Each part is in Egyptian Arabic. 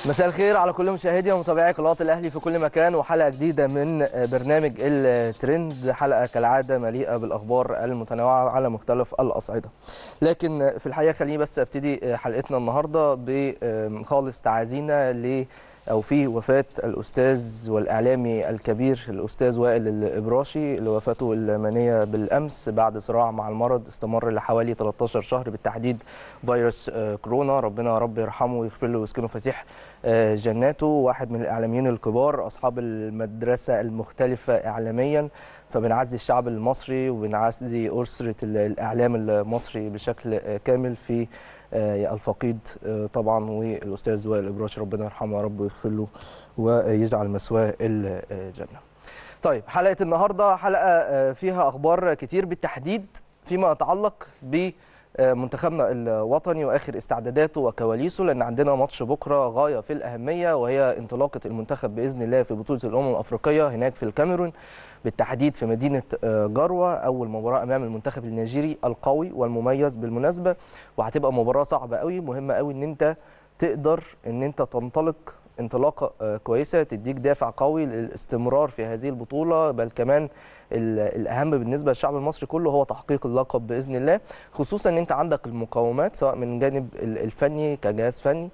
مساء الخير على كل مشاهدي ومتابعي قناه الاهلي في كل مكان وحلقه جديده من برنامج الترند حلقه كالعاده مليئه بالاخبار المتنوعه على مختلف الاصعده لكن في الحقيقه خليني بس ابتدي حلقتنا النهارده بخالص تعازينا ل او في وفاه الاستاذ والاعلامي الكبير الاستاذ وائل الابراشي اللي وفاته المنيه بالامس بعد صراع مع المرض استمر لحوالي 13 شهر بالتحديد فيروس كورونا ربنا يا رب يرحمه ويغفر له ويسكنه فسيح جناته واحد من الاعلاميين الكبار اصحاب المدرسه المختلفه اعلاميا فبنعزي الشعب المصري وبنعزي اسره الاعلام المصري بشكل كامل في الفقيد طبعا والاستاذ وائل الابراشي ربنا يرحمه يا رب ويغفر له ويجعل مثواه الجنه. طيب حلقه النهارده حلقه فيها اخبار كتير بالتحديد فيما يتعلق ب منتخبنا الوطني واخر استعداداته وكواليسه لان عندنا ماتش بكره غايه في الاهميه وهي انطلاقه المنتخب باذن الله في بطوله الامم الافريقيه هناك في الكاميرون بالتحديد في مدينه جروه اول مباراه امام المنتخب النيجيري القوي والمميز بالمناسبه وهتبقى مباراه صعبه قوي مهمه قوي ان انت تقدر ان انت تنطلق انطلاقه كويسه تديك دافع قوي للاستمرار في هذه البطوله بل كمان الاهم بالنسبه للشعب المصري كله هو تحقيق اللقب باذن الله خصوصا ان انت عندك المقومات سواء من الجانب الفني كجهاز فني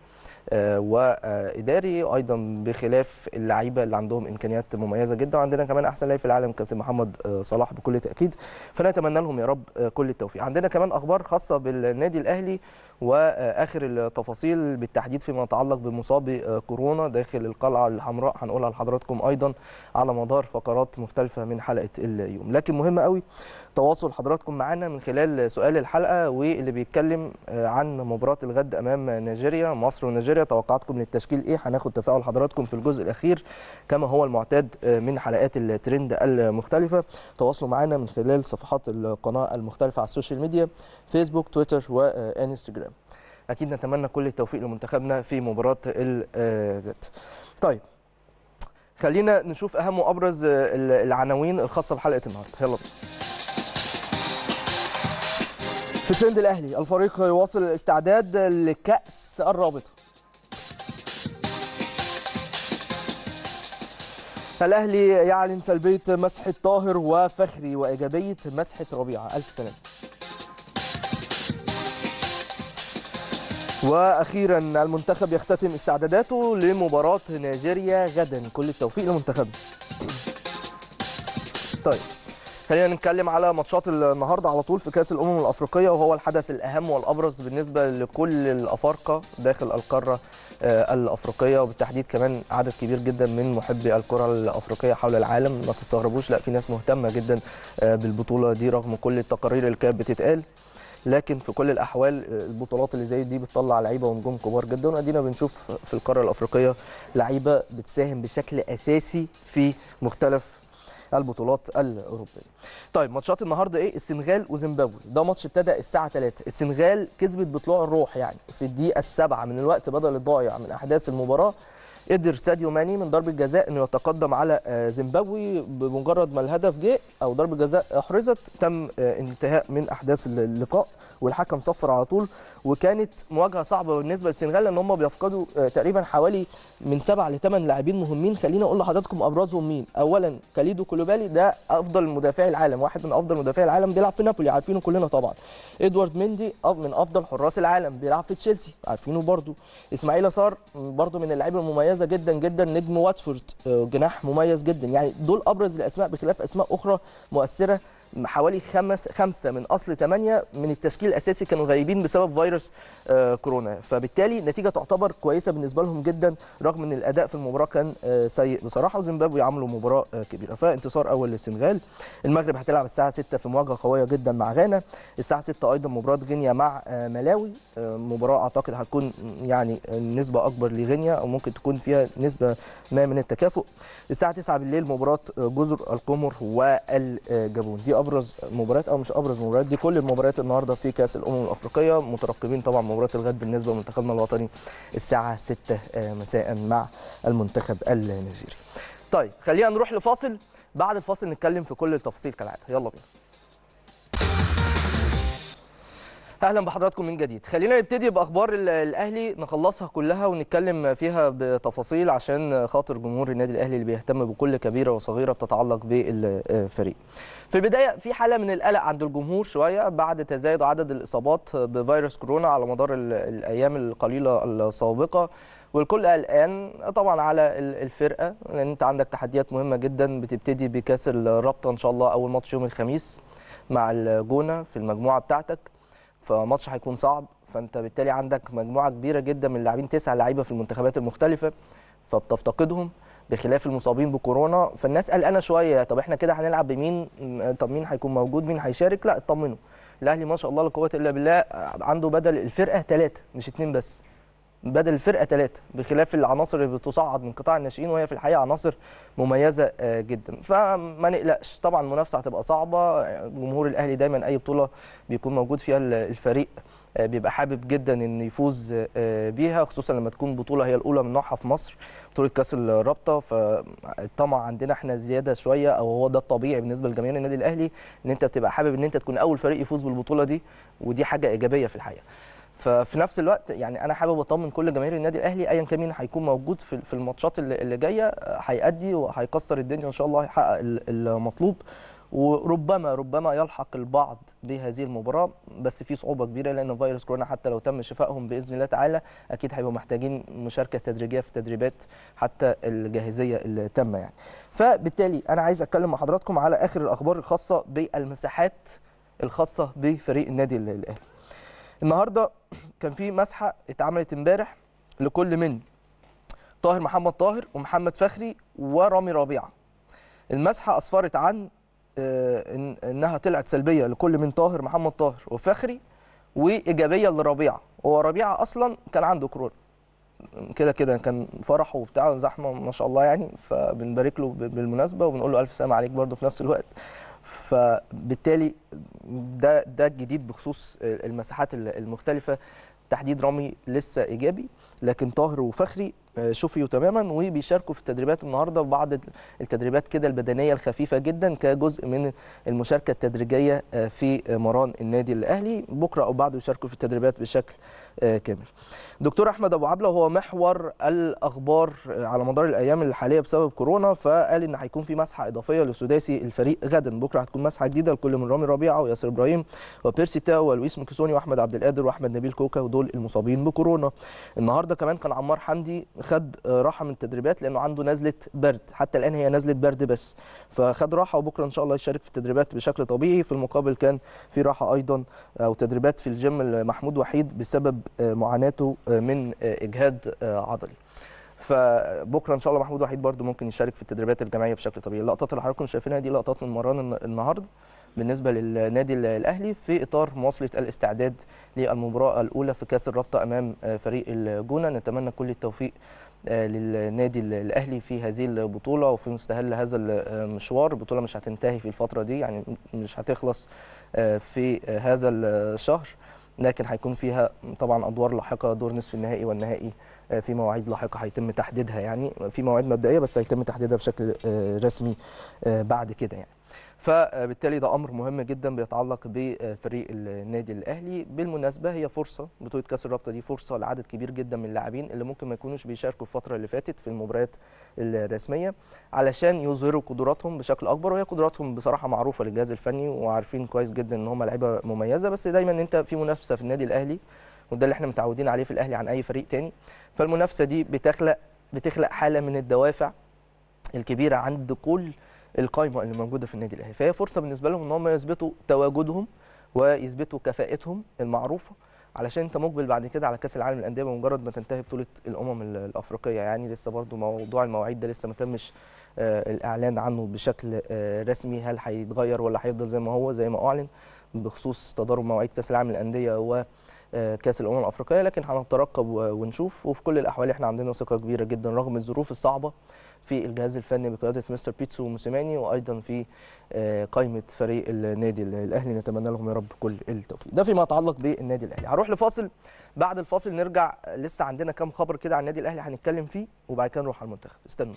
واداري ايضا بخلاف اللعيبه اللي عندهم امكانيات مميزه جدا وعندنا كمان احسن لاعب في العالم كابتن محمد صلاح بكل تاكيد فنتمنى لهم يا رب كل التوفيق عندنا كمان اخبار خاصه بالنادي الاهلي واخر التفاصيل بالتحديد فيما يتعلق بمصاب كورونا داخل القلعه الحمراء هنقولها لحضراتكم ايضا على مدار فقرات مختلفه من حلقه اليوم لكن مهم قوي تواصل حضراتكم معنا من خلال سؤال الحلقه واللي بيتكلم عن مباراه الغد امام نيجيريا مصر ونيجيريا توقعاتكم للتشكيل ايه هناخد تفاعل حضراتكم في الجزء الاخير كما هو المعتاد من حلقات الترند المختلفه تواصلوا معنا من خلال صفحات القناه المختلفه على السوشيال ميديا فيسبوك تويتر وانستجرام اكيد نتمنى كل التوفيق لمنتخبنا في مباراه الغد طيب خلينا نشوف اهم وابرز العناوين الخاصه بحلقه النهارده يلا بينا في ترند الاهلي الفريق يواصل الاستعداد لكاس الرابطه الاهلي يعلن سلبيه مسحه طاهر وفخري وايجابيه مسحه ربيعه الف سلامه واخيرا المنتخب يختتم استعداداته لمباراه نيجيريا غدا كل التوفيق لمنتخبنا طيب خلينا نتكلم على ماتشات النهارده على طول في كاس الامم الافريقيه وهو الحدث الاهم والابرز بالنسبه لكل الافارقه داخل القاره الافريقيه وبالتحديد كمان عدد كبير جدا من محبي الكره الافريقيه حول العالم ما تستغربوش لا في ناس مهتمه جدا بالبطوله دي رغم كل التقارير اللي كانت بتتقال لكن في كل الاحوال البطولات اللي زي دي بتطلع لعيبه ونجوم كبار جدا وادينا بنشوف في القاره الافريقيه لعيبه بتساهم بشكل اساسي في مختلف البطولات الاوروبيه. طيب ماتشات النهارده ايه؟ السنغال وزيمبابوي، ده ماتش ابتدى الساعه 3، السنغال كسبت بطلوع الروح يعني في الدقيقه السابعه من الوقت بدل الضايع من احداث المباراه قدر ساديو ماني من ضربه جزاء انه يتقدم على زيمبابوي بمجرد ما الهدف جه او ضربه جزاء احرزت تم انتهاء من احداث اللقاء والحكم صفر على طول وكانت مواجهه صعبه بالنسبه للسنغال لان هم بيفقدوا تقريبا حوالي من سبع لثمان لاعبين مهمين خليني اقول لحضراتكم ابرزهم مين اولا كاليدو كولوبالي ده افضل مدافعي العالم واحد من افضل مدافعي العالم بيلعب في نابولي عارفينه كلنا طبعا ادوارد مندي من افضل حراس العالم بيلعب في تشيلسي عارفينه برضو اسماعيل صار برضو من اللعيبه المميزه جدا جدا نجم واتفورد جناح مميز جدا يعني دول ابرز الاسماء بخلاف اسماء اخرى مؤثره حوالي خمس خمسه من اصل ثمانيه من التشكيل الاساسي كانوا غايبين بسبب فيروس آه كورونا فبالتالي النتيجه تعتبر كويسه بالنسبه لهم جدا رغم ان الاداء في المباراه كان آه سيء بصراحه وزيمبابوي عملوا مباراه آه كبيره فانتصار اول للسنغال المغرب هتلعب الساعه 6 في مواجهه قويه جدا مع غانا الساعه 6 ايضا مباراه غينيا مع ملاوي مباراه اعتقد هتكون يعني نسبه اكبر لغينيا او ممكن تكون فيها نسبه ما من التكافؤ الساعه 9 بالليل مباراه جزر القمر والجابون دي ابرز مباريات او مش ابرز مباريات دي كل المباريات النهارده في كاس الامم الافريقيه مترقبين طبعا مباراه الغد بالنسبه لمنتخبنا الوطني الساعه 6 مساء مع المنتخب النيجيري. طيب خلينا نروح لفاصل بعد الفاصل نتكلم في كل التفاصيل كالعاده يلا بينا. اهلا بحضراتكم من جديد خلينا نبتدي باخبار ال- الاهلي نخلصها كلها ونتكلم فيها بتفاصيل عشان خاطر جمهور النادي الاهلي اللي بيهتم بكل كبيره وصغيره بتتعلق بالفريق في البدايه في حاله من القلق عند الجمهور شويه بعد تزايد عدد الاصابات بفيروس كورونا على مدار ال- الايام القليله السابقه والكل قلقان طبعا على ال- الفرقه لان انت عندك تحديات مهمه جدا بتبتدي بكاس الرابطه ان شاء الله اول ماتش يوم الخميس مع الجونه في المجموعه بتاعتك فماتش هيكون صعب فانت بالتالي عندك مجموعه كبيره جدا من اللاعبين تسع لعيبه في المنتخبات المختلفه فبتفتقدهم بخلاف المصابين بكورونا فالناس قلقانه شويه طب احنا كده هنلعب بمين طب مين هيكون موجود مين هيشارك لا اطمنوا الاهلي ما شاء الله لا قوه الا بالله عنده بدل الفرقه ثلاثه مش اثنين بس بدل الفرقه ثلاثه بخلاف العناصر اللي بتصعد من قطاع الناشئين وهي في الحقيقه عناصر مميزه آه، جدا فما نقلقش طبعا المنافسه هتبقى صعبه جمهور الاهلي دايما اي بطوله بيكون موجود فيها ال- الفريق آه، بيبقى حابب جدا ان يفوز آه، بيها خصوصا لما تكون بطوله هي الاولى من نوعها في مصر بطوله كاس الرابطه فالطمع عندنا احنا زياده شويه او هو ده الطبيعي بالنسبه لجماهير النادي الاهلي ان انت بتبقى حابب ان انت تكون اول فريق يفوز بالبطوله دي ودي حاجه ايجابيه في الحقيقه ففي نفس الوقت يعني انا حابب اطمن كل جماهير النادي الاهلي ايا كان مين هيكون موجود في في الماتشات اللي اللي جايه آه، هيأدي وهيكسر الدنيا ان شاء الله هيحقق ال- المطلوب وربما ربما يلحق البعض بهذه المباراه بس في صعوبه كبيره لان فيروس كورونا حتى لو تم شفائهم باذن الله تعالى اكيد هيبقوا محتاجين مشاركه تدريجيه في تدريبات حتى الجاهزيه التامه يعني فبالتالي انا عايز اتكلم مع حضراتكم على اخر الاخبار الخاصه بالمساحات الخاصه بفريق النادي الاهلي النهارده كان في مسحه اتعملت امبارح لكل من طاهر محمد طاهر ومحمد فخري ورامي ربيعه المسحه اسفرت عن آه، إن- انها طلعت سلبيه لكل من طاهر محمد طاهر وفخري وايجابيه لربيعه هو ربيعه اصلا كان عنده كورونا كده كده كان فرحه وبتاع زحمه ما شاء الله يعني فبنبارك له ب- بالمناسبه وبنقول له الف سلامه عليك برضه في نفس الوقت فبالتالي ده ده الجديد بخصوص المساحات المختلفه تحديد رامي لسه ايجابي لكن طاهر وفخري آه، شفيوا تماما وبيشاركوا في التدريبات النهارده بعض التدريبات كده البدنيه الخفيفه جدا كجزء من المشاركه التدريجيه آه، في مران النادي الاهلي بكره او بعده يشاركوا في التدريبات بشكل آه، كامل. دكتور احمد ابو عبله وهو محور الاخبار آه، على مدار الايام الحاليه بسبب كورونا فقال ان هيكون في مسحه اضافيه لسداسي الفريق غدا بكره هتكون مسحه جديده لكل من رامي ربيعه وياسر ابراهيم وبيرسي تاو ولويس مكسوني واحمد عبد القادر واحمد نبيل كوكا ودول المصابين بكورونا. النهارده كمان كان عمار حمدي خد آه، راحه من التدريبات لانه عنده نزله برد حتى الان هي نزله برد بس فخد راحه وبكره ان شاء الله يشارك في التدريبات بشكل طبيعي في المقابل كان في راحه ايضا او تدريبات في الجيم محمود وحيد بسبب آه، معاناته آه، من آه، اجهاد آه، عضلي فبكره ان شاء الله محمود وحيد برده ممكن يشارك في التدريبات الجماعيه بشكل طبيعي اللقطات اللي حضراتكم شايفينها دي لقطات من مران الن- النهارده بالنسبه للنادي ال- الاهلي في اطار مواصله الاستعداد للمباراه الاولى في كاس الرابطه امام آه، فريق الجونه نتمنى كل التوفيق آه، للنادي ال- الاهلي في هذه البطوله وفي مستهل هذا المشوار البطوله مش هتنتهي في الفتره دي يعني مش هتخلص آه، في آه، هذا الشهر لكن هيكون فيها طبعا ادوار لاحقه دور نصف النهائي والنهائي آه، في مواعيد لاحقه هيتم تحديدها يعني في مواعيد مبدئيه بس هيتم تحديدها بشكل آه، رسمي آه، بعد كده يعني فبالتالي ده امر مهم جدا بيتعلق بفريق النادي الاهلي بالمناسبه هي فرصه بطوله كاس الرابطه دي فرصه لعدد كبير جدا من اللاعبين اللي ممكن ما يكونوش بيشاركوا الفتره اللي فاتت في المباريات الرسميه علشان يظهروا قدراتهم بشكل اكبر وهي قدراتهم بصراحه معروفه للجهاز الفني وعارفين كويس جدا ان هم لعيبه مميزه بس دايما انت في منافسه في النادي الاهلي وده اللي احنا متعودين عليه في الاهلي عن اي فريق تاني فالمنافسه دي بتخلق بتخلق حاله من الدوافع الكبيره عند كل القائمه اللي موجوده في النادي الاهلي فهي فرصه بالنسبه لهم ان هم يثبتوا تواجدهم ويثبتوا كفاءتهم المعروفه علشان انت مقبل بعد كده على كاس العالم للانديه بمجرد ما تنتهي بطوله الامم ال- الافريقيه يعني لسه برضو موضوع المواعيد ده لسه ما تمش آه، الاعلان عنه بشكل آه، رسمي هل هيتغير ولا هيفضل زي ما هو زي ما اعلن بخصوص تضارب مواعيد كاس العالم للانديه و آه، كاس الامم الافريقيه لكن هنترقب و- ونشوف وفي كل الاحوال احنا عندنا ثقه كبيره جدا رغم الظروف الصعبه في الجهاز الفني بقياده مستر بيتسو وموسيماني وايضا في آه، قائمه فريق النادي الاهلي نتمنى لهم يا رب كل التوفيق ده فيما يتعلق بالنادي الاهلي هروح لفاصل بعد الفاصل نرجع لسه عندنا كام خبر كده عن النادي الاهلي هنتكلم فيه وبعد كده نروح على المنتخب استنوا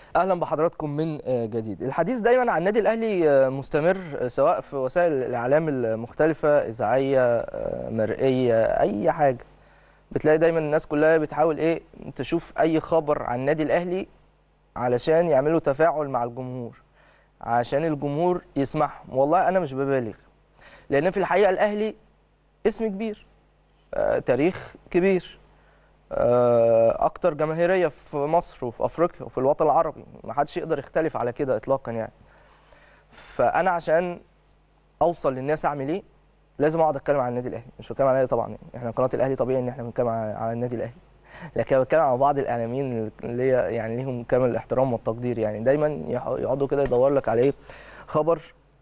اهلا بحضراتكم من آه، جديد الحديث دايما عن النادي الاهلي آه، مستمر آه، سواء في وسائل الاعلام المختلفه اذاعيه آه، مرئيه اي حاجه بتلاقي دايما الناس كلها بتحاول ايه تشوف اي خبر عن النادي الاهلي علشان يعملوا تفاعل مع الجمهور عشان الجمهور يسمعهم والله انا مش ببالغ لان في الحقيقه الاهلي اسم كبير آه، تاريخ كبير آه، اكتر جماهيريه في مصر وفي افريقيا وفي الوطن العربي ما حدش يقدر يختلف على كده اطلاقا يعني فانا عشان اوصل للناس اعمل ايه لازم اقعد اتكلم عن النادي الاهلي مش بتكلم عن الاهلي طبعا يعني احنا قناه الاهلي طبيعي ان احنا بنتكلم عن عن النادي الاهلي لكن أنا بتكلم عن بعض الاعلاميين اللي هي يعني ليهم كامل الاحترام والتقدير يعني دايما يح- يقعدوا كده يدور لك على ايه خبر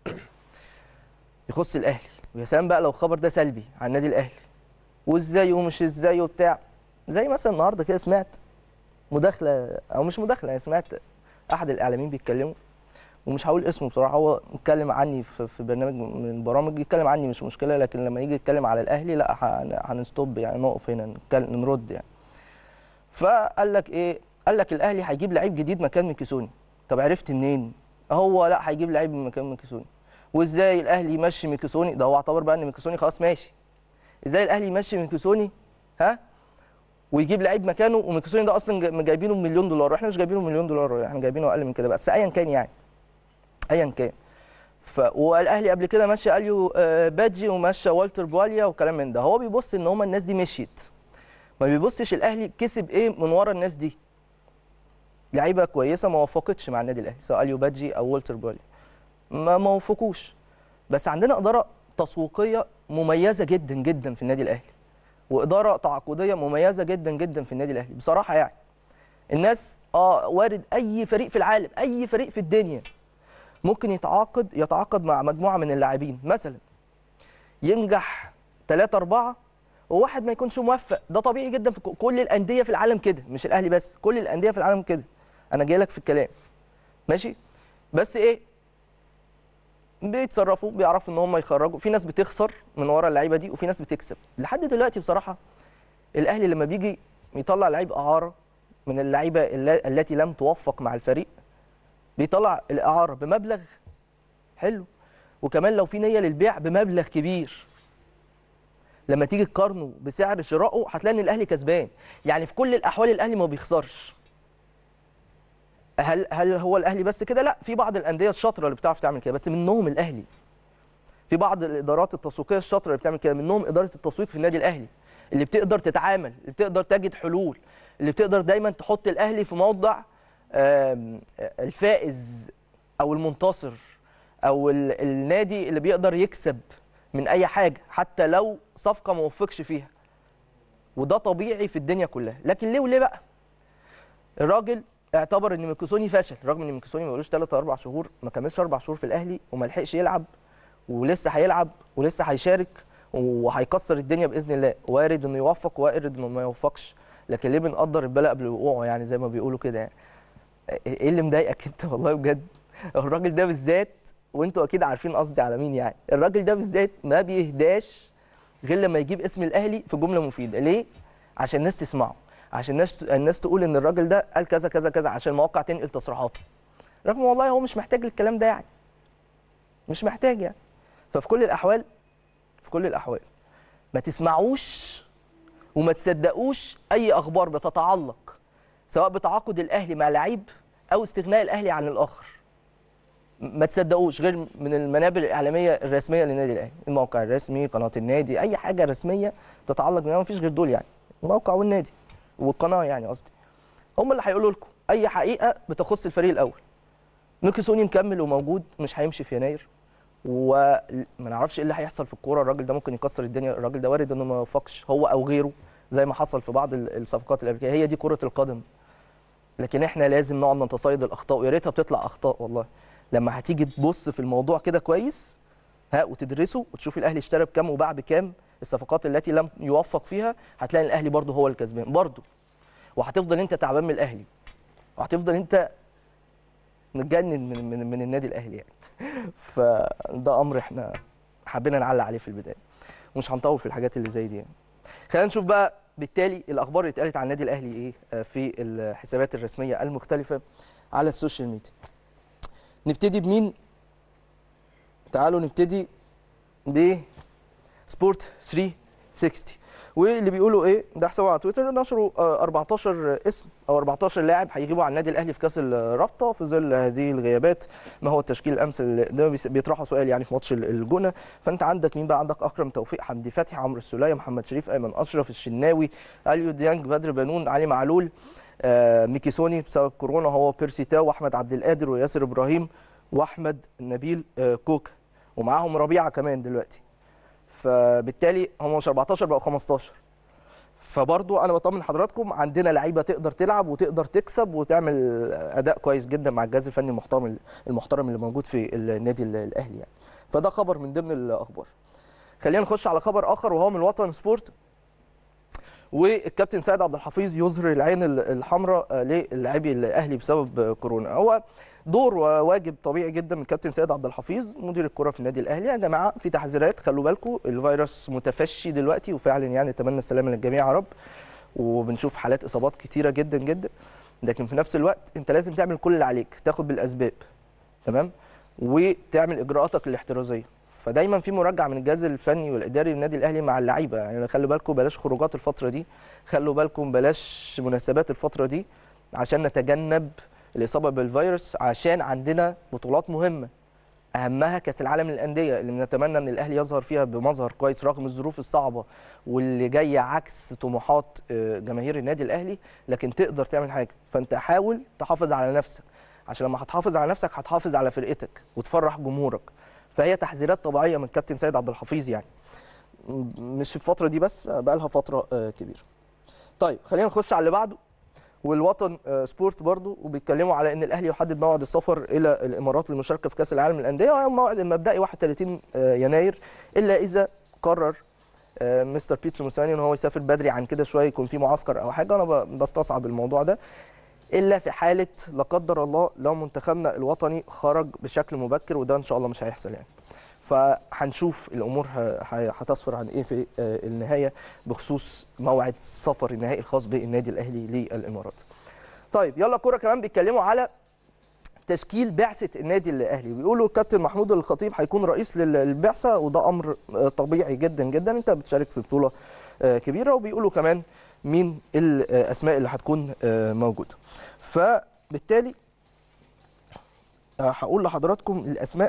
يخص الاهلي ويا سلام بقى لو الخبر ده سلبي عن النادي الاهلي وازاي ومش ازاي وبتاع زي مثلا النهارده كده سمعت مداخله او مش مداخله يعني سمعت احد الاعلاميين بيتكلموا ومش هقول اسمه بصراحه هو اتكلم عني في في برنامج من البرامج يتكلم عني مش مشكله لكن لما يجي يتكلم على الاهلي لا هن- هنستوب يعني نقف هنا نتكلم نرد يعني فقال لك ايه قال لك الاهلي هيجيب لعيب جديد مكان ميكيسوني طب عرفت منين هو لا هيجيب لعيب مكان ميكيسوني وازاي الاهلي يمشي ميكيسوني ده هو اعتبر بقى ان ميكيسوني خلاص ماشي ازاي الاهلي يمشي ميكيسوني ها ويجيب لعيب مكانه وميكيسوني ده اصلا جا- جايبينه بمليون دولار واحنا مش جايبينه بمليون دولار احنا جايبينه اقل من كده بس ايا كان يعني ايا كان ف والاهلي قبل كده مشى اليو آه، بادجي ومشى والتر بواليا وكلام من ده هو بيبص ان هم الناس دي مشيت ما بيبصش الاهلي كسب ايه من ورا الناس دي لعيبه كويسه ما وفقتش مع النادي الاهلي سواء اليو بادجي او والتر بواليا ما ما وفقوش بس عندنا اداره تسويقيه مميزه جدا جدا في النادي الاهلي واداره تعاقديه مميزه جدا جدا في النادي الاهلي بصراحه يعني الناس اه وارد اي فريق في العالم اي فريق في الدنيا ممكن يتعاقد يتعاقد مع مجموعه من اللاعبين مثلا ينجح ثلاثة أربعة وواحد ما يكونش موفق ده طبيعي جدا في ك- كل الأندية في العالم كده مش الأهلي بس كل الأندية في العالم كده أنا جاي لك في الكلام ماشي بس إيه بيتصرفوا بيعرفوا ان هم يخرجوا في ناس بتخسر من ورا اللعيبه دي وفي ناس بتكسب لحد دلوقتي بصراحه الاهلي لما بيجي يطلع لعيب اعاره من اللعيبه الل- التي لم توفق مع الفريق بيطلع الاعاره بمبلغ حلو وكمان لو في نيه للبيع بمبلغ كبير لما تيجي تقارنه بسعر شرائه هتلاقي ان الاهلي كسبان يعني في كل الاحوال الاهلي ما بيخسرش هل هل هو الاهلي بس كده لا في بعض الانديه الشاطره اللي بتعرف تعمل كده بس منهم الاهلي في بعض الادارات التسويقيه الشاطره اللي بتعمل كده منهم اداره التسويق في النادي الاهلي اللي بتقدر تتعامل اللي بتقدر تجد حلول اللي بتقدر دايما تحط الاهلي في موضع آم، الفائز او المنتصر او ال- النادي اللي بيقدر يكسب من اي حاجه حتى لو صفقه ما وفقش فيها وده طبيعي في الدنيا كلها لكن ليه وليه بقى الراجل اعتبر ان ميكوسوني فشل رغم ان ميكوسوني ما بقالوش 3 4 شهور ما كملش 4 شهور في الاهلي وما لحقش يلعب ولسه هيلعب ولسه هيشارك وهيكسر الدنيا باذن الله وارد انه يوفق وارد انه ما يوفقش لكن ليه بنقدر البلاء قبل وقوعه يعني زي ما بيقولوا كده يعني ايه اللي مضايقك انت والله بجد الراجل ده بالذات وانتوا اكيد عارفين قصدي على مين يعني الراجل ده بالذات ما بيهداش غير لما يجيب اسم الاهلي في جمله مفيده ليه عشان الناس تسمعه عشان الناس الناس تقول ان الراجل ده قال كذا كذا كذا عشان المواقع تنقل تصريحاته رغم والله هو مش محتاج الكلام ده يعني مش محتاج يعني ففي كل الاحوال في كل الاحوال ما تسمعوش وما تصدقوش اي اخبار بتتعلق سواء بتعاقد الاهلي مع لعيب او استغناء الاهلي عن الاخر ما تصدقوش غير من المنابر الاعلاميه الرسميه للنادي الاهلي الموقع الرسمي قناه النادي اي حاجه رسميه تتعلق بيها ما فيش غير دول يعني الموقع والنادي والقناه يعني قصدي هم اللي هيقولوا لكم اي حقيقه بتخص الفريق الاول ميكيسوني مكمل وموجود مش هيمشي في يناير وما نعرفش ايه اللي هيحصل في الكوره الراجل ده ممكن يكسر الدنيا الراجل ده وارد انه ما يوفقش هو او غيره زي ما حصل في بعض ال- الصفقات الامريكيه هي دي كره القدم لكن احنا لازم نقعد نتصيد الاخطاء ويا ريتها بتطلع اخطاء والله لما هتيجي تبص في الموضوع كده كويس ها وتدرسه وتشوف الاهلي اشترى بكام وباع بكام الصفقات التي لم يوفق فيها هتلاقي الاهلي برضه هو الكسبان برضه وهتفضل انت تعبان من الاهلي وهتفضل انت متجنن من من, من النادي الاهلي يعني فده امر احنا حبينا نعلق عليه في البدايه ومش هنطول في الحاجات اللي زي دي يعني. خلينا نشوف بقى بالتالي الاخبار اللي اتقالت عن النادي الاهلي ايه آه، في الحسابات الرسميه المختلفه على السوشيال ميديا نبتدي بمين تعالوا نبتدي ب سبورت 360 واللي بيقولوا ايه ده حسابه على تويتر نشروا آه، 14 اسم او 14 لاعب هيغيبوا عن النادي الاهلي في كاس الرابطه في ظل هذه الغيابات ما هو التشكيل الامثل ده بيس- بيطرحوا سؤال يعني في ماتش ال- الجونه فانت عندك مين بقى عندك اكرم توفيق حمدي فتحي عمرو السوليه محمد شريف ايمن اشرف الشناوي اليو ديانج بدر بنون علي معلول آه، ميكيسوني بسبب كورونا هو بيرسي تاو واحمد عبد القادر وياسر ابراهيم واحمد نبيل آه، كوكا ومعاهم ربيعه كمان دلوقتي فبالتالي هم مش 14 بقوا 15 فبرضو انا بطمن حضراتكم عندنا لعيبه تقدر تلعب وتقدر تكسب وتعمل اداء كويس جدا مع الجهاز الفني المحترم المحترم اللي موجود في النادي الاهلي يعني فده خبر من ضمن الاخبار خلينا نخش على خبر اخر وهو من الوطن سبورت والكابتن سيد عبد الحفيظ يظهر العين الحمراء للاعبي الاهلي بسبب كورونا هو دور وواجب طبيعي جدا من الكابتن سيد عبد الحفيظ مدير الكره في النادي الاهلي يا جماعه في تحذيرات خلوا بالكم الفيروس متفشي دلوقتي وفعلا يعني نتمنى السلامه للجميع يا رب وبنشوف حالات اصابات كتيره جدا جدا لكن في نفس الوقت انت لازم تعمل كل اللي عليك تاخد بالاسباب تمام وتعمل اجراءاتك الاحترازيه فدايما في مراجعه من الجهاز الفني والاداري للنادي الاهلي مع اللعيبه يعني خلوا بالكم بلاش خروجات الفتره دي خلوا بالكم بلاش مناسبات الفتره دي عشان نتجنب الاصابه بالفيروس عشان عندنا بطولات مهمه اهمها كاس العالم للانديه اللي بنتمنى ان الاهلي يظهر فيها بمظهر كويس رغم الظروف الصعبه واللي جايه عكس طموحات آه، جماهير النادي الاهلي لكن تقدر تعمل حاجه فانت حاول تحافظ على نفسك عشان لما هتحافظ على نفسك هتحافظ على فرقتك وتفرح جمهورك فهي تحذيرات طبيعيه من كابتن سيد عبد الحفيظ يعني م- مش في الفتره دي بس بقى لها فتره آه، كبيره طيب خلينا نخش على اللي بعده والوطن آه، سبورت برضو وبيتكلموا على ان الاهلي يحدد موعد السفر الى الامارات للمشاركه في كاس العالم للانديه وهو الموعد المبدئي 31 آه، يناير الا اذا قرر آه، مستر بيتسو موسيماني ان هو يسافر بدري عن كده شويه يكون في معسكر او حاجه انا ب- بستصعب الموضوع ده الا في حاله لا قدر الله لو منتخبنا الوطني خرج بشكل مبكر وده ان شاء الله مش هيحصل يعني فهنشوف الامور ه- ه- هتصفر عن ايه في آه، النهايه بخصوص موعد السفر النهائي الخاص بالنادي الاهلي للامارات. طيب يلا كوره كمان بيتكلموا على تشكيل بعثه النادي الاهلي بيقولوا الكابتن محمود الخطيب هيكون رئيس لل- للبعثه وده امر آه، طبيعي جدا جدا انت بتشارك في بطوله آه، كبيره وبيقولوا كمان مين الاسماء اللي هتكون آه، موجوده. فبالتالي آه، هقول لحضراتكم الاسماء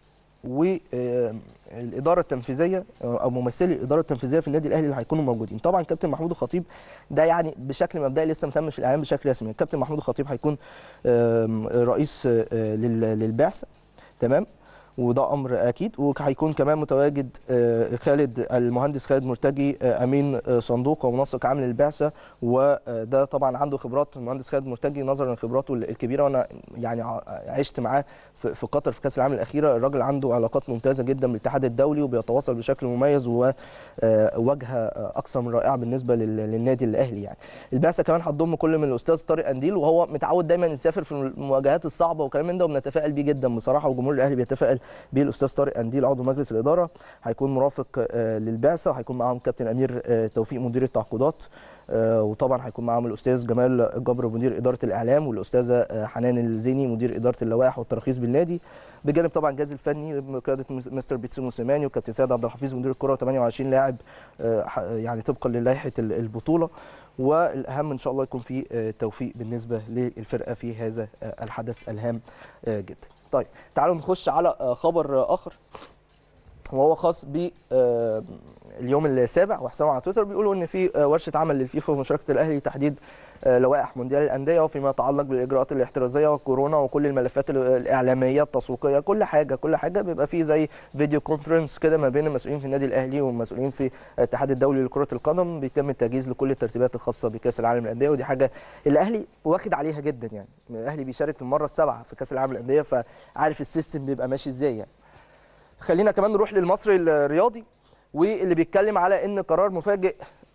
والاداره التنفيذيه او ممثلي الاداره التنفيذيه في النادي الاهلي اللي هيكونوا موجودين طبعا كابتن محمود الخطيب ده يعني بشكل مبدئي لسه ما تمش الاعلان بشكل رسمي الكابتن محمود الخطيب هيكون آم، رئيس آه، لل- للبعثه تمام وده امر اكيد وهيكون كمان متواجد آه، خالد المهندس خالد مرتجي آه، امين آه، صندوق ومنسق عام للبعثه وده طبعا عنده خبرات المهندس خالد مرتجي نظرا لخبراته الكبيره وانا يعني ع- عشت معاه في في قطر في كاس العالم الاخيره الراجل عنده علاقات ممتازه جدا بالاتحاد الدولي وبيتواصل بشكل مميز وواجهه اكثر من رائعه بالنسبه لل- للنادي الاهلي يعني البعثه كمان هتضم كل من الاستاذ طارق انديل وهو متعود دايما يسافر في المواجهات الصعبه وكلام من ده وبنتفائل بيه جدا بصراحه وجمهور الاهلي بيتفائل بيه الاستاذ طارق انديل عضو مجلس الاداره هيكون مرافق آه، للبعثه وهيكون معاهم كابتن امير آه، توفيق مدير التعاقدات آه، وطبعا هيكون معاهم الاستاذ جمال جبر مدير اداره الاعلام والاستاذه آه، حنان الزيني مدير اداره اللوائح والتراخيص بالنادي بجانب طبعا الجهاز الفني بقياده مس- مستر بيتسو موسيماني وكابتن سيد عبد الحفيظ مدير الكره 28 لاعب آه، ح- يعني طبقا للائحه ال- البطوله والاهم ان شاء الله يكون في آه، توفيق بالنسبه للفرقه في هذا آه، الحدث الهام آه، جدا. طيب تعالوا نخش على آه، خبر آه، اخر وهو خاص ب آه، اليوم السابع وحسام على تويتر بيقولوا ان في آه، ورشه عمل للفيفا ومشاركه الاهلي لتحديد آه، لوائح مونديال الانديه وفيما يتعلق بالاجراءات الاحترازيه والكورونا وكل الملفات ال- الاعلاميه التسويقيه كل حاجه كل حاجه بيبقى فيه زي فيديو كونفرنس كده ما بين المسؤولين في النادي الاهلي والمسؤولين في الاتحاد الدولي لكره القدم بيتم التجهيز لكل الترتيبات الخاصه بكاس العالم للانديه ودي حاجه الاهلي واخد عليها جدا يعني الاهلي بيشارك المره السابعه في كاس العالم للانديه فعارف السيستم بيبقى ماشي ازاي يعني خلينا كمان نروح للمصري الرياضي واللي بيتكلم على ان قرار مفاجئ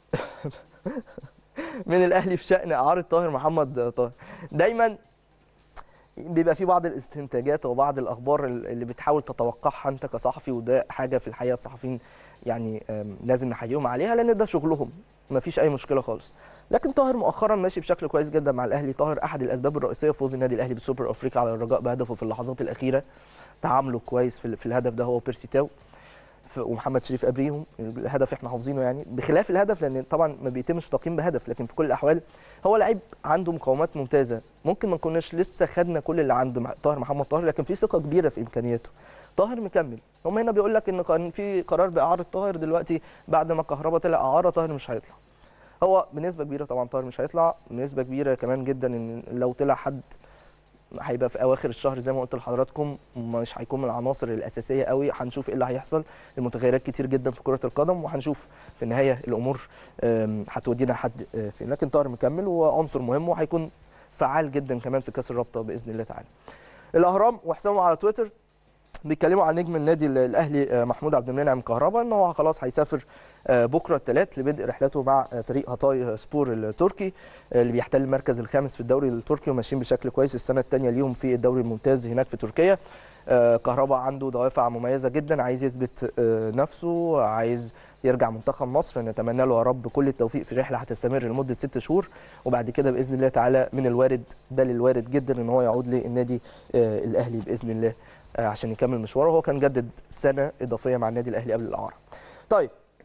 من الاهلي في شان اعاره طاهر محمد طاهر دايما بيبقى في بعض الاستنتاجات وبعض الاخبار اللي بتحاول تتوقعها انت كصحفي وده حاجه في الحقيقه الصحفيين يعني آم، لازم نحييهم عليها لان ده شغلهم مفيش اي مشكله خالص لكن طاهر مؤخرا ماشي بشكل كويس جدا مع الاهلي طاهر احد الاسباب الرئيسيه في فوز النادي الاهلي بالسوبر الافريقي على الرجاء بهدفه في اللحظات الاخيره تعامله كويس في, في الهدف ده هو بيرسي تاو ف- ومحمد شريف قبليهم الهدف احنا حافظينه يعني بخلاف الهدف لان طبعا ما بيتمش تقييم بهدف لكن في كل الاحوال هو لعيب عنده مقاومات ممتازه ممكن ما كناش لسه خدنا كل اللي عند مع- طاهر محمد طاهر لكن في ثقه كبيره في امكانياته طاهر مكمل هم هنا بيقول لك ان كان في قرار باعاره طاهر دلوقتي بعد ما كهربا طلع اعاره طاهر مش هيطلع هو بنسبه كبيره طبعا طاهر مش هيطلع بنسبه كبيره كمان جدا ان لو طلع حد هيبقى في اواخر الشهر زي ما قلت لحضراتكم مش هيكون من العناصر الاساسيه قوي هنشوف ايه اللي هيحصل المتغيرات كتير جدا في كره القدم وهنشوف في النهايه الامور آم، هتودينا لحد آه، فين لكن طاهر مكمل وعنصر مهم وهيكون فعال جدا كمان في كاس الرابطه باذن الله تعالى الاهرام وحسام على تويتر بيتكلموا عن نجم النادي ال- الاهلي آه، محمود عبد المنعم كهربا ان هو خلاص هيسافر آه، بكره الثلاث لبدء رحلته مع آه، فريق هاتاي سبور التركي آه، اللي بيحتل المركز الخامس في الدوري التركي وماشيين بشكل كويس السنه الثانيه ليهم في الدوري الممتاز هناك في تركيا آه، كهربا عنده دوافع مميزه جدا عايز يثبت آه، نفسه عايز يرجع منتخب مصر نتمنى له يا رب كل التوفيق في رحله هتستمر لمده ست شهور وبعد كده باذن الله تعالى من الوارد بل الوارد جدا ان هو يعود للنادي آه، الاهلي باذن الله آه، عشان يكمل مشواره هو كان جدد سنه اضافيه مع النادي الاهلي قبل الاعاره. طيب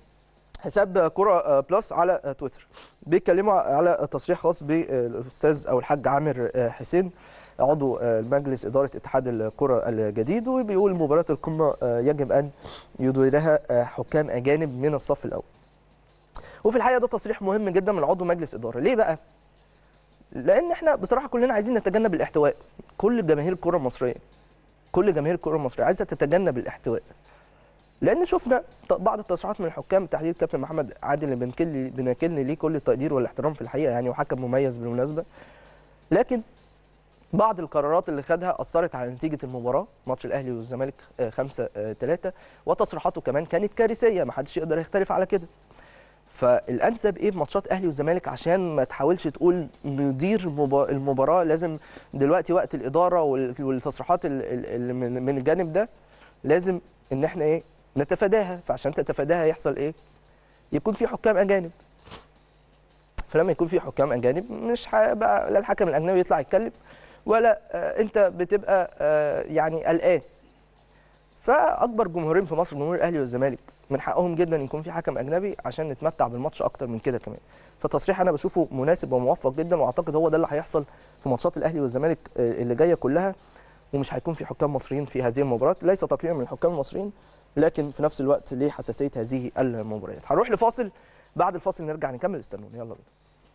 حساب كرة آه، بلس على آه، تويتر بيتكلموا على تصريح خاص بالاستاذ او الحاج عامر آه، حسين عضو آه، مجلس اداره اتحاد الكره الجديد وبيقول مباراه القمه آه، يجب ان يديرها آه، حكام اجانب من الصف الاول. وفي الحقيقه ده تصريح مهم جدا من عضو مجلس اداره، ليه بقى؟ لان احنا بصراحه كلنا عايزين نتجنب الاحتواء، كل جماهير الكره المصريه كل جماهير الكره المصريه عايزه تتجنب الاحتواء. لان شفنا ط- بعض التصريحات من الحكام تحديد كابتن محمد عادل اللي بنكل بناكلني ليه كل التقدير والاحترام في الحقيقه يعني وحكم مميز بالمناسبه لكن بعض القرارات اللي خدها اثرت على نتيجه المباراه ماتش الاهلي والزمالك 5 3 وتصريحاته كمان كانت كارثيه ما حدش يقدر يختلف على كده فالانسب ايه في ماتشات اهلي وزمالك عشان ما تحاولش تقول ندير مبا- المباراه لازم دلوقتي وقت الاداره وال- والتصريحات ال- ال- اللي من من الجانب ده لازم ان احنا ايه نتفاداها فعشان تتفاداها يحصل ايه يكون في حكام اجانب فلما يكون في حكام اجانب مش هيبقى لا الحكم الاجنبي يطلع يتكلم ولا آه، انت بتبقى آه، يعني قلقان فاكبر جمهورين في مصر جمهور الاهلي والزمالك من حقهم جدا يكون في حكم اجنبي عشان نتمتع بالماتش اكتر من كده كمان فتصريح انا بشوفه مناسب وموفق جدا واعتقد هو ده اللي هيحصل في ماتشات الاهلي والزمالك آه، اللي جايه كلها ومش هيكون في حكام مصريين في هذه المباراه ليس تقليلا من الحكام المصريين لكن في نفس الوقت لحساسيه هذه المباريات هنروح لفاصل بعد الفاصل نرجع نكمل استنوني يلا بينا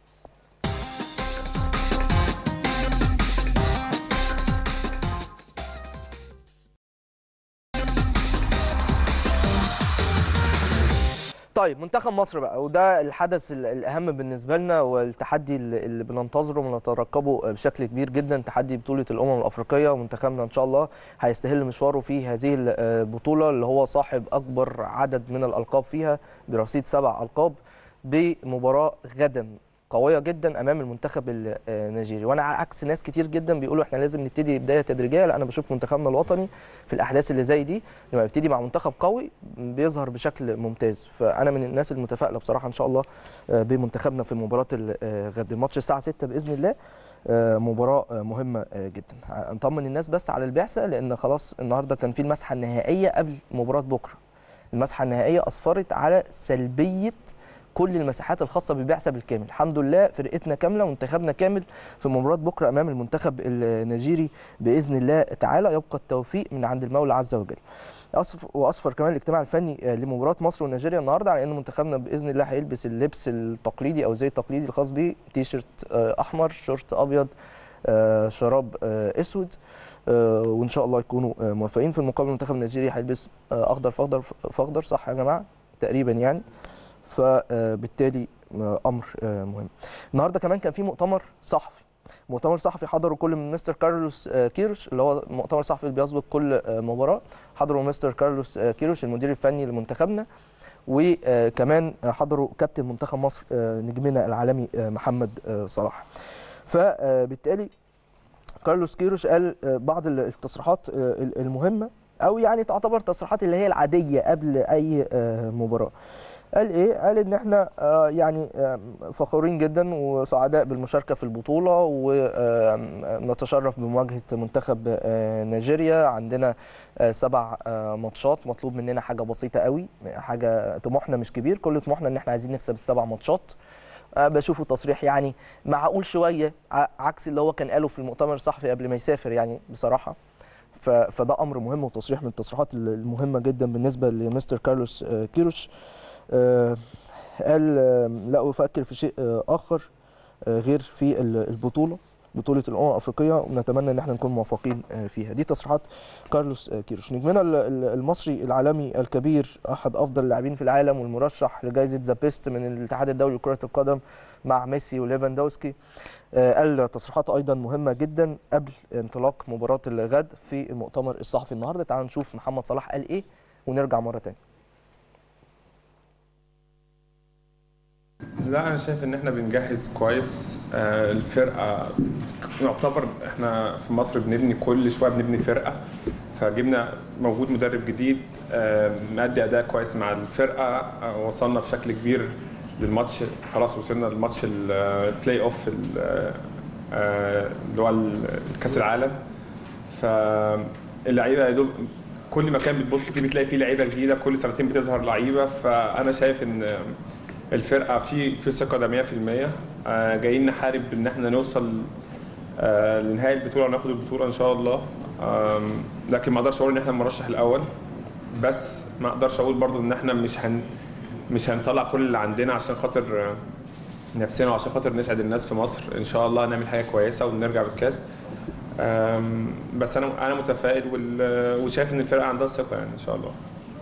طيب منتخب مصر بقى وده الحدث ال- الاهم بالنسبه لنا والتحدي اللي اللي بننتظره ونترقبه بشكل كبير جدا تحدي بطوله الامم الافريقيه ومنتخبنا ان شاء الله هيستهل مشواره في هذه البطوله اللي هو صاحب اكبر عدد من الالقاب فيها برصيد سبع القاب بمباراه غدا قويه جدا امام المنتخب النيجيري وانا على عكس ناس كتير جدا بيقولوا احنا لازم نبتدي بدايه تدريجيه لا انا بشوف منتخبنا الوطني في الاحداث اللي زي دي لما يبتدي مع منتخب قوي بيظهر بشكل ممتاز فانا من الناس المتفائله بصراحه ان شاء الله آه، بمنتخبنا في مباراه ال- آه، غد الماتش الساعه 6 باذن الله آه، مباراه آه، مهمه آه، جدا نطمن الناس بس على البعثه لان خلاص النهارده كان في المسحه النهائيه قبل مباراه بكره المسحه النهائيه اسفرت على سلبيه كل المساحات الخاصه بالبعثه بالكامل الحمد لله فرقتنا كامله ومنتخبنا كامل في مباراه بكره امام المنتخب النيجيري باذن الله تعالى يبقى التوفيق من عند المولى عز وجل أصف واصفر كمان الاجتماع الفني آه، لمباراه مصر ونيجيريا النهارده على ان منتخبنا باذن الله هيلبس اللبس التقليدي او زي التقليدي الخاص بيه تي شيرت آه، احمر شورت ابيض آه، شراب آه، اسود آه، وان شاء الله يكونوا آه، موفقين في المقابل المنتخب النيجيري هيلبس آه، اخضر فاخضر فاخضر صح يا جماعه تقريبا يعني فبالتالي امر آه، مهم النهارده كمان كان في مؤتمر صحفي مؤتمر صحفي حضره كل من مستر كارلوس آه، كيروش اللي هو مؤتمر صحفي اللي بيسبق كل آه، مباراه حضره مستر كارلوس آه، كيروش المدير الفني لمنتخبنا وكمان حضروا كابتن منتخب مصر آه، نجمنا العالمي آه، محمد آه، صلاح فبالتالي كارلوس كيروش قال آه، بعض التصريحات آه، المهمه او يعني تعتبر تصريحات اللي هي العاديه قبل اي آه، مباراه قال ايه قال ان احنا آه، يعني آه، فخورين جدا وسعداء بالمشاركه في البطوله ونتشرف بمواجهه منتخب آه، نيجيريا عندنا آه، سبع آه، ماتشات مطلوب مننا حاجه بسيطه قوي حاجه طموحنا مش كبير كل طموحنا ان احنا عايزين نكسب السبع ماتشات آه، بشوفه تصريح يعني معقول شويه ع- عكس اللي هو كان قاله في المؤتمر الصحفي قبل ما يسافر يعني بصراحه ف- فده امر مهم وتصريح من التصريحات المهمه جدا بالنسبه لمستر كارلوس آه، كيروش آه، قال آه، لا افكر في شيء آه، اخر آه، غير في ال- البطوله بطوله الامم الافريقيه ونتمنى ان احنا نكون موفقين آه، فيها دي تصريحات كارلوس آه، كيروش نجمنا ال- ال- المصري العالمي الكبير احد افضل اللاعبين في العالم والمرشح لجائزه ذا بيست من الاتحاد الدولي لكره القدم مع ميسي وليفاندوسكي آه، قال تصريحات ايضا مهمه جدا قبل انطلاق مباراه الغد في المؤتمر الصحفي النهارده تعالوا نشوف محمد صلاح قال ايه ونرجع مره تانية لا انا شايف ان احنا بنجهز كويس آه، الفرقه يعتبر احنا في مصر بنبني كل شويه بنبني فرقه فجبنا موجود مدرب جديد آه، مادي اداء كويس مع الفرقه آه، وصلنا بشكل كبير للماتش خلاص وصلنا للماتش البلاي اوف ال- آه، اللي هو كاس العالم فاللعيبه يا دوب كل مكان بتبص فيه بتلاقي فيه لعيبه جديده كل سنتين بتظهر لعيبه فانا شايف ان الفرقه في في ثقه ده 100% آه، جايين نحارب ان احنا نوصل آه، لنهايه البطوله وناخد البطوله ان شاء الله آم، لكن ما اقدرش اقول ان احنا المرشح الاول بس ما اقدرش اقول برضو ان احنا مش هن مش هنطلع كل اللي عندنا عشان خاطر آه، نفسنا وعشان خاطر نسعد الناس في مصر ان شاء الله هنعمل حاجه كويسه ونرجع بالكاس آم، بس انا انا متفائل وال- وشايف ان الفرقه عندها ثقه يعني ان شاء الله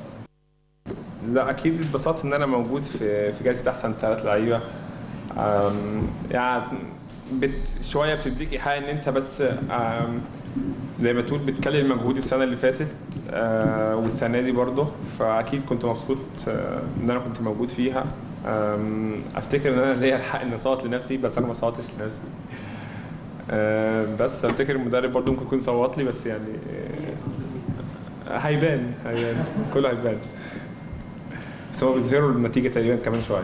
لا اكيد اتبسطت ان انا موجود في في جائزه احسن ثلاث لعيبه أم، يعني بت شويه بتديك ايحاء ان انت بس أم، زي ما تقول بتكلم مجهود السنه اللي فاتت أه، والسنه دي برضه فاكيد كنت مبسوط أه، ان انا كنت موجود فيها أم، افتكر ان انا ليا الحق ان اصوت لنفسي بس انا ما صوتش لنفسي أه، بس افتكر المدرب برضه ممكن يكون صوت لي بس يعني أه، هيبان هيبان كله هيبان بس هو بيظهروا النتيجه تقريبا كمان شويه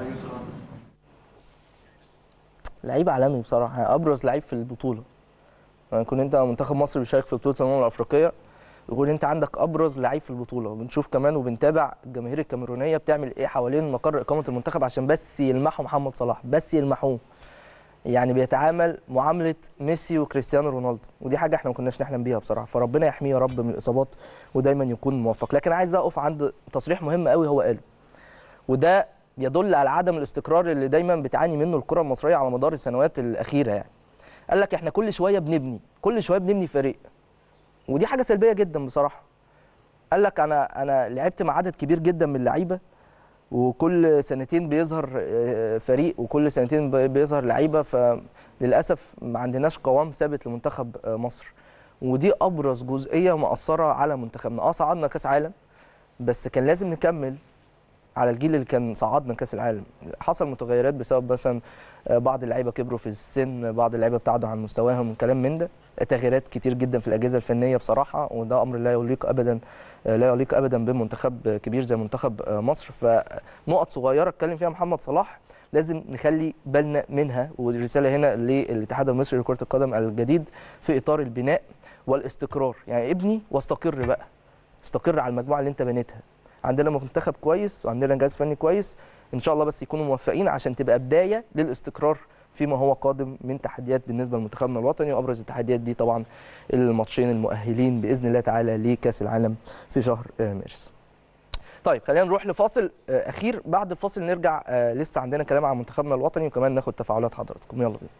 لعيب عالمي بصراحه ابرز لعيب في البطوله يعني كنت انت منتخب مصر بيشارك في بطوله الامم الافريقيه يقول انت عندك ابرز لعيب في البطوله وبنشوف كمان وبنتابع الجماهير الكاميرونيه بتعمل ايه حوالين مقر اقامه المنتخب عشان بس يلمحوا محمد صلاح بس يلمحوه يعني بيتعامل معامله ميسي وكريستيانو رونالدو ودي حاجه احنا ما كناش نحلم بيها بصراحه فربنا يحميه يا رب من الاصابات ودايما يكون موفق لكن عايز اقف عند تصريح مهم قوي هو قاله وده يدل على عدم الاستقرار اللي دايما بتعاني منه الكره المصريه على مدار السنوات الاخيره يعني قال لك احنا كل شويه بنبني كل شويه بنبني فريق ودي حاجه سلبيه جدا بصراحه قال لك انا انا لعبت مع عدد كبير جدا من اللعيبه وكل سنتين بيظهر آه، فريق وكل سنتين بي- بيظهر لعيبه فللاسف ما عندناش قوام ثابت لمنتخب آه، مصر ودي ابرز جزئيه مأثره على منتخبنا اه صعدنا كاس عالم بس كان لازم نكمل على الجيل اللي كان صعدنا كاس العالم حصل متغيرات بسبب مثلا آه، بعض اللعيبه كبروا في السن بعض اللعيبه ابتعدوا عن مستواهم كلام من ده تغييرات كتير جدا في الاجهزه الفنيه بصراحه وده امر لا يليق ابدا آه، لا يليق ابدا بمنتخب آه، كبير زي منتخب آه، مصر فنقط صغيره اتكلم فيها محمد صلاح لازم نخلي بالنا منها والرساله هنا للاتحاد المصري لكره القدم الجديد في اطار البناء والاستقرار يعني ابني واستقر بقى استقر على المجموعه اللي انت بنيتها عندنا منتخب كويس وعندنا جهاز فني كويس ان شاء الله بس يكونوا موفقين عشان تبقى بدايه للاستقرار فيما هو قادم من تحديات بالنسبه لمنتخبنا الوطني وابرز التحديات دي طبعا الماتشين المؤهلين باذن الله تعالى لكاس العالم في شهر آه، مارس. طيب خلينا نروح لفاصل آه، اخير بعد الفاصل نرجع آه، لسه عندنا كلام عن منتخبنا الوطني وكمان ناخد تفاعلات حضراتكم يلا بينا.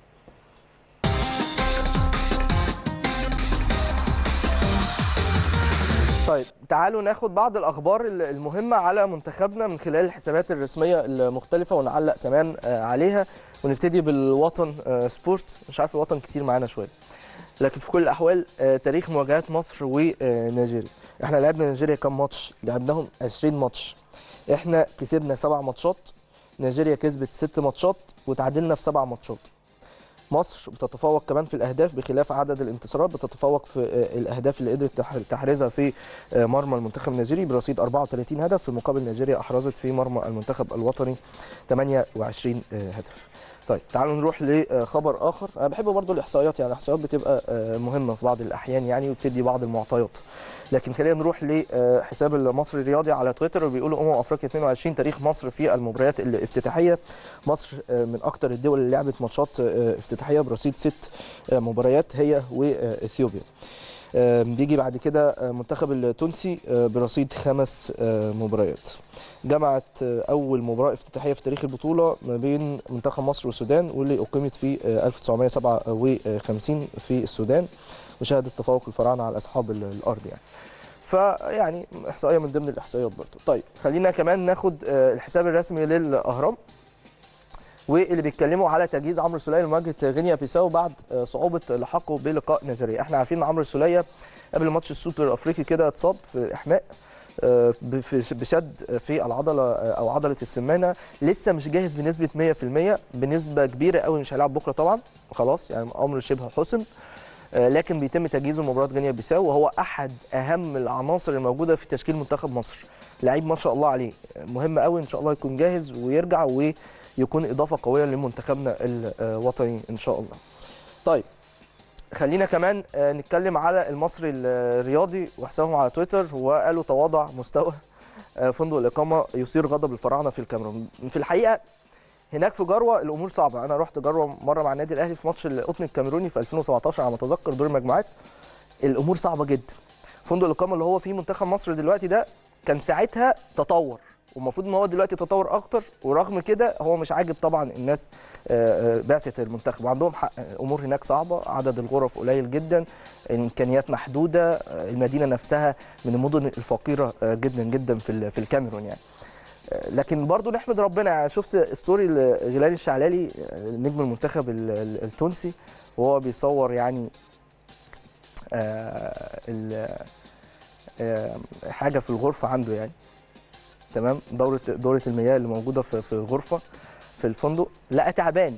طيب تعالوا ناخد بعض الاخبار ال- المهمه على منتخبنا من خلال الحسابات الرسميه المختلفه ونعلق كمان آه، عليها ونبتدي بالوطن آه، سبورت مش عارف الوطن كتير معانا شويه لكن في كل الاحوال آه، تاريخ مواجهات مصر ونيجيريا احنا لعبنا نيجيريا كام ماتش لعبناهم 20 ماتش احنا كسبنا سبع ماتشات نيجيريا كسبت ست ماتشات وتعادلنا في سبع ماتشات مصر بتتفوق كمان في الاهداف بخلاف عدد الانتصارات بتتفوق في آه، الاهداف اللي قدرت تح- تحرزها في آه، مرمى المنتخب النيجيري برصيد 34 هدف في مقابل نيجيريا احرزت في مرمى المنتخب الوطني 28 آه، هدف طيب تعالوا نروح لخبر اخر انا بحب برضو الاحصائيات يعني الاحصائيات بتبقى آه، مهمه في بعض الاحيان يعني وبتدي بعض المعطيات لكن خلينا نروح لحساب المصري الرياضي على تويتر وبيقولوا امم افريقيا 22 تاريخ مصر في المباريات الافتتاحيه مصر آه، من اكثر الدول اللي لعبت ماتشات آه، افتتاحيه برصيد ست آه، مباريات هي واثيوبيا آه، بيجي بعد كده آه، المنتخب التونسي آه، برصيد خمس آه، مباريات جمعت آه، اول مباراه افتتاحيه في تاريخ البطوله ما بين منتخب مصر والسودان واللي اقيمت في آه، 1957 في السودان وشهدت تفوق الفراعنه على اصحاب ال- الارض يعني فيعني احصائيه من ضمن الاحصائيات برضه طيب خلينا كمان ناخد آه، الحساب الرسمي للاهرام واللي بيتكلموا على تجهيز عمرو السوليه لمواجهه غينيا بيساو بعد آه، صعوبه لحاقه بلقاء نيجيريا احنا عارفين ان عمرو السوليه قبل ماتش السوبر الافريقي كده اتصاب في احماء آه، ب- في- بشد في العضله آه، او عضله السمانه لسه مش جاهز بنسبه 100% بنسبه كبيره قوي مش هيلعب بكره طبعا خلاص يعني امر شبه حسم آه، لكن بيتم تجهيزه لمباراه غينيا بيساو وهو احد اهم العناصر الموجوده في تشكيل منتخب مصر لعيب ما شاء الله عليه مهم قوي ان شاء الله يكون جاهز ويرجع ويكون اضافه قويه لمنتخبنا الوطني ان شاء الله طيب خلينا كمان آه، نتكلم على المصري الرياضي وحسابهم على تويتر وقالوا تواضع مستوى آه، فندق الاقامه يثير غضب الفراعنه في الكاميرون في الحقيقه هناك في جروه الامور صعبه انا رحت جروه مره مع النادي الاهلي في ماتش القطن الكاميروني في 2017 على ما اتذكر دور المجموعات الامور صعبه جدا فندق الاقامه اللي هو فيه منتخب مصر دلوقتي ده كان ساعتها تطور والمفروض ان هو دلوقتي تطور اكتر ورغم كده هو مش عاجب طبعا الناس آه، آه، بعثه المنتخب وعندهم حق الامور هناك صعبه عدد الغرف قليل جدا الامكانيات محدوده آه، المدينه نفسها من المدن الفقيره آه، جدا جدا في ال- في الكاميرون يعني آه، لكن برضو نحمد ربنا يعني شفت ستوري لغلال الشعلالي آه، نجم المنتخب ال- ال- التونسي وهو بيصور يعني آه، ال- آه، حاجه في الغرفه عنده يعني تمام دوره دوره المياه اللي موجوده في في الغرفه في الفندق لقى تعبان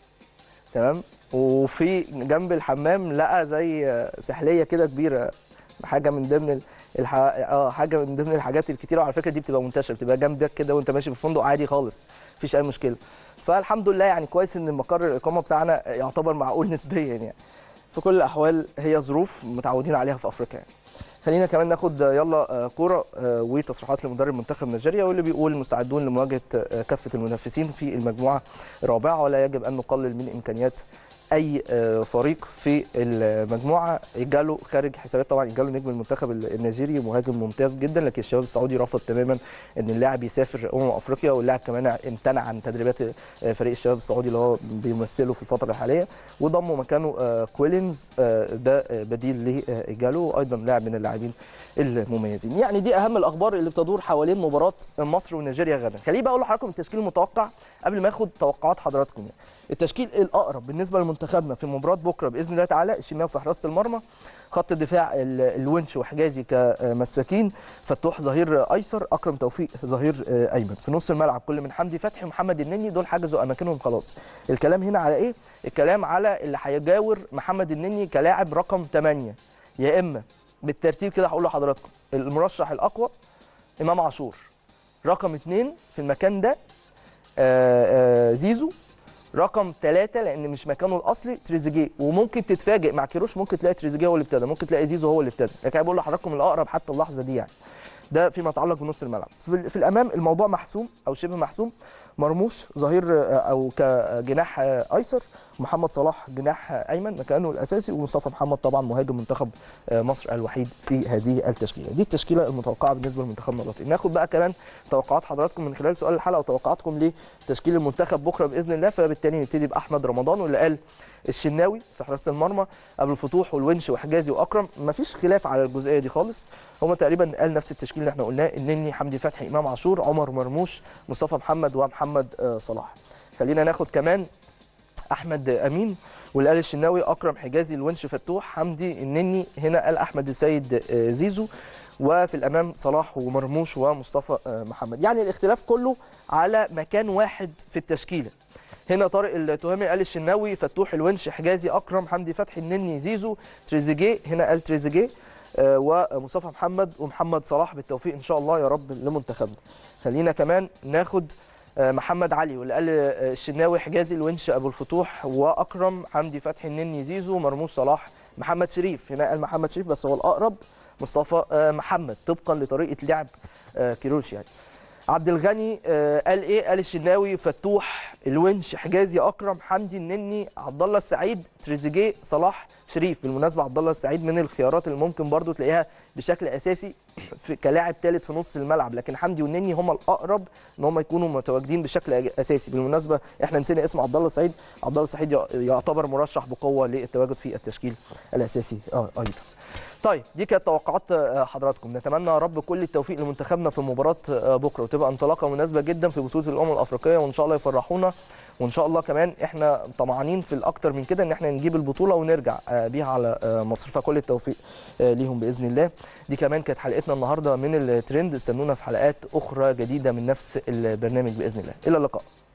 تمام وفي جنب الحمام لقى زي سحليه كده كبيره حاجه من ضمن ال- الح... اه حاجه من ضمن الحاجات الكتيره وعلى فكره دي بتبقى منتشره بتبقى جنبك كده وانت ماشي في الفندق عادي خالص مفيش اي مشكله فالحمد لله يعني كويس ان مقر الاقامه بتاعنا يعتبر معقول نسبيا يعني في كل الاحوال هي ظروف متعودين عليها في افريقيا يعني. خلينا كمان ناخد يلا آه، كوره آه، وتصريحات لمدرب منتخب نيجيريا واللي بيقول مستعدون لمواجهه آه، كافه المنافسين في المجموعه الرابعه ولا يجب ان نقلل من امكانيات اي آه، فريق في المجموعه جاله خارج حسابات طبعا جاله نجم المنتخب النيجيري مهاجم ممتاز جدا لكن الشباب السعودي رفض تماما ان اللاعب يسافر امم افريقيا واللاعب كمان امتنع عن تدريبات آه، فريق الشباب السعودي اللي هو بيمثله في الفتره الحاليه وضموا مكانه آه، كويلينز آه، ده آه، بديل لجالو وايضا لاعب من اللاعبين المميزين يعني دي اهم الاخبار اللي بتدور حوالين مباراه مصر ونيجيريا غدا خليني بقى اقول لحضراتكم التشكيل المتوقع قبل ما اخد توقعات حضراتكم يعني. التشكيل الاقرب بالنسبه لمنتخبنا في مباراه بكره باذن الله تعالى الشناوي في حراسه المرمى خط الدفاع ال- الونش وحجازي كمساكين فتوح ظهير ايسر اكرم توفيق ظهير آه، ايمن في نص الملعب كل من حمدي فتحي ومحمد النني دول حجزوا اماكنهم خلاص الكلام هنا على ايه الكلام على اللي هيجاور محمد النني كلاعب رقم 8 يا اما بالترتيب كده هقول لحضراتكم المرشح الاقوى امام عاشور رقم اثنين في المكان ده آه، آه، زيزو رقم ثلاثة لأن مش مكانه الأصلي تريزيجيه وممكن تتفاجئ مع كيروش ممكن تلاقي تريزيجيه هو اللي ابتدى ممكن تلاقي زيزو هو اللي ابتدى لكن أنا بقول لحضراتكم الأقرب حتى اللحظة دي يعني ده فيما يتعلق بنص الملعب في, في الأمام الموضوع محسوم أو شبه محسوم مرموش ظهير آه، أو كجناح آه، أيسر محمد صلاح جناح آه، أيمن مكانه الأساسي ومصطفى محمد طبعا مهاجم منتخب آه، مصر الوحيد في هذه التشكيلة دي التشكيلة المتوقعة بالنسبة لمنتخبنا الوطني ناخد بقى كمان توقعات حضراتكم من خلال سؤال الحلقة وتوقعاتكم لتشكيل المنتخب بكرة بإذن الله فبالتالي نبتدي بأحمد رمضان واللي قال الشناوي في حراسه المرمى قبل الفتوح والونش وحجازي واكرم مفيش خلاف على الجزئيه دي خالص هما تقريبا قال نفس التشكيل اللي احنا قلناه النني حمدي فتحي امام عاشور عمر مرموش مصطفى محمد ومحمد آه، صلاح خلينا ناخد كمان احمد امين واللي قال الشناوي اكرم حجازي الونش فتوح حمدي النني هنا قال احمد السيد آه، زيزو وفي الامام صلاح ومرموش ومصطفى آه، محمد يعني الاختلاف كله على مكان واحد في التشكيله هنا طارق التهامي قال الشناوي فتوح الونش حجازي اكرم حمدي فتحي النني زيزو تريزيجيه هنا قال تريزيجيه آه، ومصطفى محمد ومحمد صلاح بالتوفيق ان شاء الله يا رب لمنتخبنا خلينا كمان ناخد آه، محمد علي واللي قال آه، الشناوي حجازي الونش ابو الفتوح واكرم حمدي فتحي النني زيزو مرموش صلاح محمد شريف هنا قال محمد شريف بس هو الاقرب مصطفى آه، محمد طبقا لطريقه لعب آه، كيروش يعني عبد الغني آه، قال ايه قال الشناوي فتوح الونش حجازي اكرم حمدي النني عبد الله السعيد تريزيجيه صلاح شريف بالمناسبه عبد الله السعيد من الخيارات اللي ممكن برضو تلاقيها بشكل اساسي في كلاعب ثالث في نص الملعب لكن حمدي والنني هم الاقرب ان هم يكونوا متواجدين بشكل أج- اساسي بالمناسبه احنا نسينا اسم عبد الله السعيد عبد الله السعيد يع- يعتبر مرشح بقوه للتواجد في التشكيل الاساسي اه ايضا طيب دي كانت توقعات آه، حضراتكم نتمنى يا رب كل التوفيق لمنتخبنا في مباراه آه، بكره وتبقى انطلاقه مناسبه جدا في بطوله الامم الافريقيه وان شاء الله يفرحونا وان شاء الله كمان احنا طمعانين في الاكتر من كده ان احنا نجيب البطوله ونرجع آه، بيها على آه، مصر فكل التوفيق آه، ليهم باذن الله دي كمان كانت حلقتنا النهارده من الترند استنونا في حلقات اخرى جديده من نفس البرنامج باذن الله الى اللقاء